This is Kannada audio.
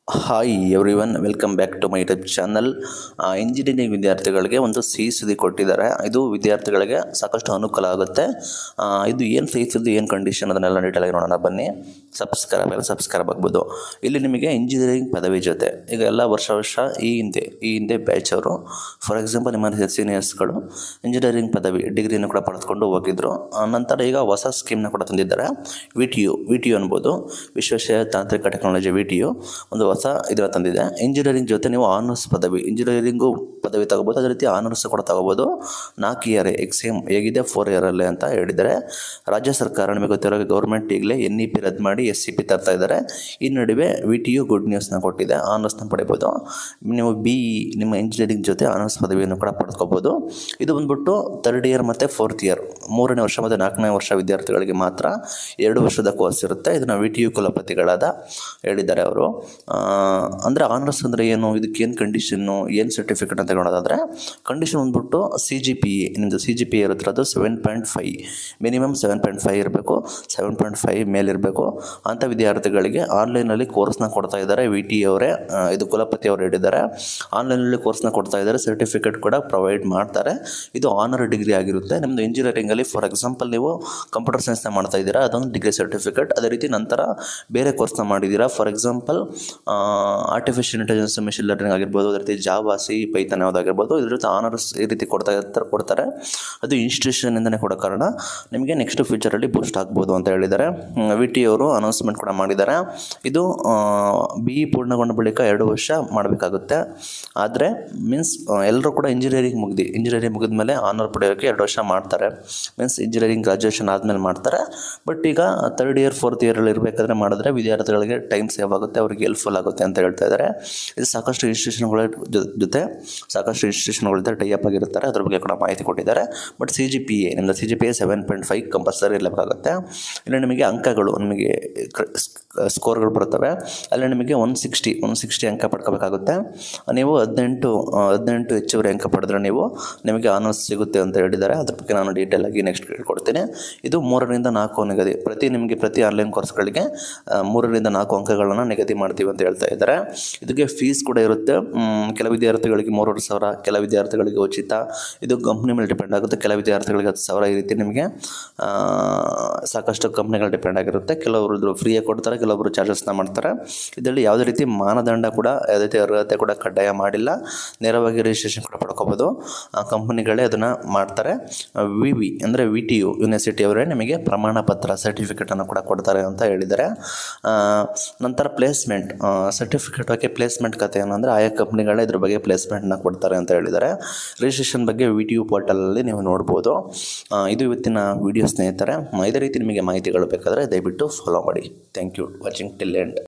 hi everyone welcome back to my YouTube channel engineering ವಿದ್ಯಾರ್ಥಿಗಳಿಗೆ ಒಂದು ಸಿ ಸುದ್ದಿ ಕೊಟ್ಟಿದ್ದಾರೆ ಇದು ವಿದ್ಯಾರ್ಥಿಗಳಿಗೆ ಸಾಕಷ್ಟು ಅನುಕೂಲ ಆಗುತ್ತೆ ಆ, ಇದು ಏನು ಸಿ ಸುದ್ದಿ ಏನು ಕಂಡೀಷನ್ ಅದನ್ನೆಲ್ಲ ಡೀಟೇಲಾಗಿ ನೋಡೋಣ ಬನ್ನಿ ಸಬ್ಸ್ಕ್ರೈಬ್ ಎಲ್ಲ ಸಬ್ಸ್ಕ್ರೈಬ್ ಆಗ್ಬೋದು ಇಲ್ಲಿ ನಿಮಗೆ ಇಂಜಿನಿಯರಿಂಗ್ ಪದವಿ ಜೊತೆ ಈಗ ಎಲ್ಲ ವರ್ಷ ವರ್ಷ ಈ ಹಿಂದೆ ಈ ಹಿಂದೆ ಬ್ಯಾಚ್ ಅವರು ಫಾರ್ ಎಕ್ಸಾಂಪಲ್ ನಿಮ್ಮ ಸೀನಿಯರ್ಸ್ಗಳು ಇಂಜಿನಿಯರಿಂಗ್ ಪದವಿ ಡಿಗ್ರಿನ ಕೂಡ ಪಡೆದುಕೊಂಡು ಹೋಗಿದ್ರು ಆ, ನಂತರ ಈಗ ಹೊಸ ಸ್ಕೀಮ್ನ ಕೂಡ ತಂದಿದ್ದಾರೆ V T U V T U ಅನ್ಬೋದು ವಿಶ್ವೇಶ್ವರ ತಾಂತ್ರಿಕ ಟೆಕ್ನಾಲಜಿ ವಿ ಟಿ ಯು ಒಂದು ಹೊಸ ಇದನ್ನ ತಂದಿದೆ ಇಂಜಿನಿಯರಿಂಗ್ ಜೊತೆ ನೀವು ಆನರ್ಸ್ ಪದವಿ ಇಂಜಿನಿಯರಿಂಗು ಪದವಿ ತಗೋಬೋದು ಅದೇ ರೀತಿ ಆನರ್ಸ್ ಕೂಡ ತಗೋಬೋದು ನಾಲ್ಕು ಇಯರ್ ಎಕ್ಸೇಮ್ ಹೇಗಿದೆ ಫೋರ್ ಇಯರಲ್ಲಿ ಅಂತ ಹೇಳಿದ್ದಾರೆ ರಾಜ್ಯ ಸರ್ಕಾರ ನಿಮಗೆ ಗೊತ್ತಿರೋ ಗೌರ್ಮೆಂಟ್ ಈಗಲೇ ಎನ್ ಇ ಪಿ ರದ್ದು ಮಾಡಿ ಎಸ್ ಸಿ ಪಿ ತರ್ತಾ ಇದ್ದಾರೆ ಈ ನಡುವೆ ವಿ ಟಿ ಯು ಗುಡ್ ನ್ಯೂಸ್ನ ಕೊಟ್ಟಿದೆ ಆನರ್ಸ್ನ ಪಡಿಬೋದು ನೀವು ಬಿ ಇ ನಿಮ್ಮ ಇಂಜಿನಿಯರಿಂಗ್ ಜೊತೆ ಆನರ್ಸ್ ಪದವಿಯನ್ನು ಕೂಡ ಪಡ್ಕೋಬೋದು ಇದು ಬಂದ್ಬಿಟ್ಟು ಥರ್ಡ್ ಇಯರ್ ಮತ್ತು ಫೋರ್ತ್ ಇಯರ್ ಮೂರನೇ ವರ್ಷ ಮತ್ತು ನಾಲ್ಕನೇ ವರ್ಷ ವಿದ್ಯಾರ್ಥಿಗಳಿಗೆ ಮಾತ್ರ ಎರಡು ವರ್ಷದ ಕೋರ್ಸ್ ಇರುತ್ತೆ ಇದನ್ನು ವಿ ಟಿ ಯು ಕುಲಪತಿಗಳಾದ ಹೇಳಿದ್ದಾರೆ ಅವರು ಅಂದರೆ ಆನರ್ಸ್ ಅಂದರೆ ಏನು ಇದಕ್ಕೆ ಏನು ಕಂಡೀಷನ್ನು ಏನು ಸರ್ಟಿಫಿಕೇಟ್ ಅಂತ ನೋಡೋದಾದರೆ ಕಂಡೀಷನ್ ಬಂದ್ಬಿಟ್ಟು ಸಿ ಜಿ ಪಿ ಎ ನಿಮ್ಮದು ಸಿ ಜಿ ಪಿ ಇರುತ್ತಿರೋದು seven point five minimum seven point five ಇರಬೇಕು ಸೆವೆನ್ ಪಾಯಿಂಟ್ ಫೈವ್ ಮೇಲಿರಬೇಕು ಅಂಥ ವಿದ್ಯಾರ್ಥಿಗಳಿಗೆ ಆನ್ಲೈನಲ್ಲಿ ಕೋರ್ಸ್ನ ಕೊಡ್ತಾ ಇದ್ದಾರೆ ವಿ ಟಿ ಅವರೇ ಆ, ಇದು ಕುಲಪತಿ ಅವರು ಹೇಳಿದ್ದಾರೆ ಆನ್ಲೈನಲ್ಲಿ ಕೋರ್ಸ್ನ ಕೊಡ್ತಾ ಇದ್ದಾರೆ ಸರ್ಟಿಫಿಕೇಟ್ ಕೂಡ ಪ್ರೊವೈಡ್ ಮಾಡ್ತಾರೆ ಇದು ಆನರ್ ಡಿಗ್ರಿ ಆಗಿರುತ್ತೆ ನಿಮ್ಮದು ಇಂಜಿನಿಯರಿಂಗಲ್ಲಿ ಫಾರ್ ಎಕ್ಸಾಂಪಲ್ ನೀವು ಕಂಪ್ಯೂಟರ್ ಸೈನ್ಸ್ನ ಮಾಡ್ತಾ ಇದ್ದೀರಾ ಅದೊಂದು ಡಿಗ್ರಿ ಸರ್ಟಿಫಿಕೇಟ್ ಅದೇ ರೀತಿ ನಂತರ ಬೇರೆ ಕೋರ್ಸ್ನ ಮಾಡಿದ್ದೀರಾ for example artificial intelligence machine learning ಆಗಿರ್ಬೋದು ಅದೇ ರೀತಿ ಜಾವಾ ಸಿ ಪೈತನ್ ಯಾವುದಾಗಿರ್ಬೋದು ಇದ್ರ ಜೊತೆ ಆನರ್ಸ್ ಈ ರೀತಿ ಕೊಡ್ತಾ ಇರ್ತಾರೆ ಕೊಡ್ತಾರೆ ಅದು ಇನ್ಸ್ಟಿಟ್ಯೂಷನಿಂದನೇ ಕೊಡೋ ಕಾರಣ ನಿಮಗೆ ನೆಕ್ಸ್ಟ್ ಫ್ಯೂಚರಲ್ಲಿ ಬೂಸ್ಟ್ ಆಗ್ಬೋದು ಅಂತ ಹೇಳಿದ್ದಾರೆ ವಿ ಟಿ ಅವರು ಅನೌನ್ಸ್ಮೆಂಟ್ ಕೂಡ ಮಾಡಿದ್ದಾರೆ ಇದು ಬಿ ಇ ಪೂರ್ಣಗೊಂಡ ಬಳಿಕ ಎರಡು ವರ್ಷ ಮಾಡಬೇಕಾಗುತ್ತೆ ಆದರೆ ಮೀನ್ಸ್ ಎಲ್ಲರೂ ಕೂಡ ಇಂಜಿನಿಯರಿಂಗ್ ಮುಗ್ದು ಇಂಜಿನಿಯರಿಂಗ್ ಮುಗಿದ ಮೇಲೆ ಆನರ್ ಪಡೆಯೋಕ್ಕೆ ಎರಡು ವರ್ಷ ಮಾಡ್ತಾರೆ ಮೀನ್ಸ್ ಇಂಜಿನಿಯರಿಂಗ್ ಗ್ರಾಜುಯೇಷನ್ ಆದಮೇಲೆ ಮಾಡ್ತಾರೆ ಬಟ್ ಈಗ ತರ್ಡ್ ಇಯರ್ ಫೋರ್ತ್ ಇಯರಲ್ಲಿ ಇರಬೇಕಾದ್ರೆ ಮಾಡಿದ್ರೆ ವಿದ್ಯಾರ್ಥಿಗಳಿಗೆ ಟೈಮ್ ಸೇವ್ ಆಗುತ್ತೆ ಅವ್ರಿಗೆ ಹೆಲ್ಪ್ಫುಲ್ ಆಗುತ್ತೆ ಅಂತ ಹೇಳ್ತಾ ಇದ್ದಾರೆ ಇದು ಸಾಕಷ್ಟು ಇನ್ಸ್ಟಿಟ್ಯೂಷನ್ಗಳ ಜೊ- ಜೊತೆ ಸಾಕಷ್ಟು ಇನ್ಸ್ಟಿಟ್ಯೂಷನ್ಗಳ ಜೊತೆ ಟೈ ಅಪ್ ಆಗಿರ್ತಾರೆ ಅದ್ರ ಬಗ್ಗೆ ಕೂಡ ಮಾಹಿತಿ ಕೊಟ್ಟಿದ್ದಾರೆ but C G P A ನಿಮ್ಮದು C G P A seven point five compulsory ಇರಬೇಕಾಗುತ್ತೆ ಇಲ್ಲಿ ನಿಮಗೆ ಅಂಕಗಳು ನಿಮಗೆ ಸ್ಕೋರ್ಗಳು ಬರ್ತವೆ ಅಲ್ಲಿ ನಿಮಗೆ ಒನ್ ಸಿಕ್ಸ್ಟಿ ಒನ್ ಸಿಕ್ಸ್ಟಿ ಅಂಕ ಪಡ್ಕೋಬೇಕಾಗುತ್ತೆ ನೀವು ಹದಿನೆಂಟು ಆ, ಹದಿನೆಂಟು ಹೆಚ್ಚುವರಿ ಅಂಕ ಪಡೆದ್ರೆ ನೀವು ನಿಮಗೆ ಆನರ್ಸ್ ಸಿಗುತ್ತೆ ಅಂತ ಹೇಳಿದ್ದಾರೆ ಅದ್ರ ಬಗ್ಗೆ ನಾನು ಡೀಟೇಲ್ ಆಗಿ ನೆಕ್ಸ್ಟ್ ಹೇಳ್ಕೊಡ್ತೀನಿ ಇದು ಮೂರರಿಂದ ನಾಲ್ಕು ನಿಗದಿ ಪ್ರತಿ ನಿಮಗೆ ಪ್ರತಿ ಆನ್ಲೈನ್ ಕೋರ್ಸ್ಗಳಿಗೆ ಆ, ಮೂರರಿಂದ ನಾಲ್ಕು ಅಂಕಗಳನ್ನು ನಿಗದಿ ಮಾಡ್ತೀವಿ ಅಂತ ಹೇಳ್ತಾ ಇದ್ದಾರೆ ಇದಕ್ಕೆ ಫೀಸ್ ಕೂಡ ಇರುತ್ತೆ ಮ್, ಕೆಲ ವಿದ್ಯಾರ್ಥಿಗಳಿಗೆ ಮೂರುವರೆ ಸಾವಿರ ಕೆಲ ವಿದ್ಯಾರ್ಥಿಗಳಿಗೆ ಉಚಿತ ಇದು ಕಂಪ್ನಿ ಮೇಲೆ ಡಿಪೆಂಡ್ ಆಗುತ್ತೆ ಕೆಲ ವಿದ್ಯಾರ್ಥಿಗಳಿಗೆ ಹತ್ತು ಸಾವಿರ ಈ ರೀತಿ ನಿಮಗೆ ಆ, ಸಾಕಷ್ಟು ಕಂಪ್ನಿಗಳು ಡಿಪೆಂಡ್ ಆಗಿರುತ್ತೆ ಕೆಲವರು ಫ್ರೀಯಾಗಿ ಕೊಡ್ತಾರೆ ಕೆಲವೊಬ್ಬರು ಚಾರ್ಜಸ್ನ ಮಾಡ್ತಾರೆ ಇದರಲ್ಲಿ ಯಾವುದೇ ರೀತಿ ಮಾನದಂಡ ಕೂಡ ಯಾವುದೇ ರೀತಿ ಅರ್ಹತೆ ಕೂಡ ಕಡ್ಡಾಯ ಮಾಡಿಲ್ಲ ನೇರವಾಗಿ ರಿಜಿಸ್ಟ್ರೇಷನ್ ಕೂಡ ಪಡ್ಕೋಬೋದು ಆ ಕಂಪ್ನಿಗಳೇ ಅದನ್ನು ಮಾಡ್ತಾರೆ ವಿ ವಿ ಅಂದರೆ ವಿ ಟಿ ಯು ಯೂನಿವರ್ಸಿಟಿ ಅವರೇ ನಿಮಗೆ ಪ್ರಮಾಣ ಪತ್ರ ಸರ್ಟಿಫಿಕೇಟನ್ನು ಕೂಡ ಕೊಡ್ತಾರೆ ಅಂತ ಹೇಳಿದ್ದಾರೆ ಆ, ನಂತರ ಪ್ಲೇಸ್ಮೆಂಟ್ ಸರ್ಟಿಫಿಕೇಟ್ ಬಗ್ಗೆ ಪ್ಲೇಸ್ಮೆಂಟ್ ಕತೆ ಏನಂದರೆ ಆಯಾ ಕಂಪ್ನಿಗಳೇ ಇದ್ರ ಬಗ್ಗೆ ಪ್ಲೇಸ್ಮೆಂಟ್ನ ಕೊಡ್ತಾರೆ ಅಂತ ಹೇಳಿದ್ದಾರೆ ರಿಜಿಸ್ಟ್ರೇಷನ್ ಬಗ್ಗೆ ವಿ ಟಿ ಯು ಪೋರ್ಟಲಲ್ಲಿ ನೀವು ನೋಡ್ಬೋದು ಆ, ಇದು ಇವತ್ತಿನ ವಿಡಿಯೋ ಸ್ನೇಹಿತರೆ ಇದೇ ರೀತಿ ನಿಮಗೆ ಮಾಹಿತಿಗಳು ಬೇಕಾದರೆ ದಯವಿಟ್ಟು ಫಾಲೋ ಮಾಡಿ thank you watching till end